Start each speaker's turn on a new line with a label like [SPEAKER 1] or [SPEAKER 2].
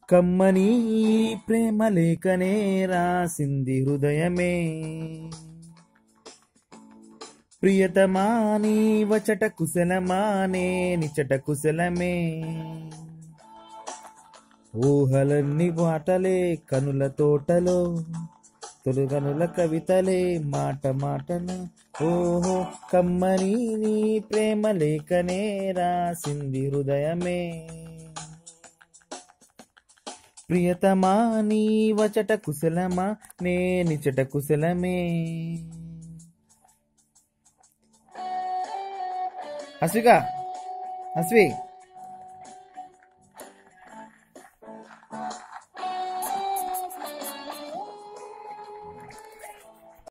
[SPEAKER 1] కమ్మని ఈ ప్రేమ లేఖనే రాసింది హృదయమే ప్రియతమా నీ వచట కుశలమానే నిచట కుశలమే ఊహలన్నీ బాటలే కనుల తోటలో తొలుగనుల కవితలే మాట మాటన ఓహో కమ్మని నీ ప్రేమ లేఖనే రాసింది హృదయమే ప్రియతమా నీ వచట కుశలమా నే నిచట కుశలమే అశ్విక అశ్వి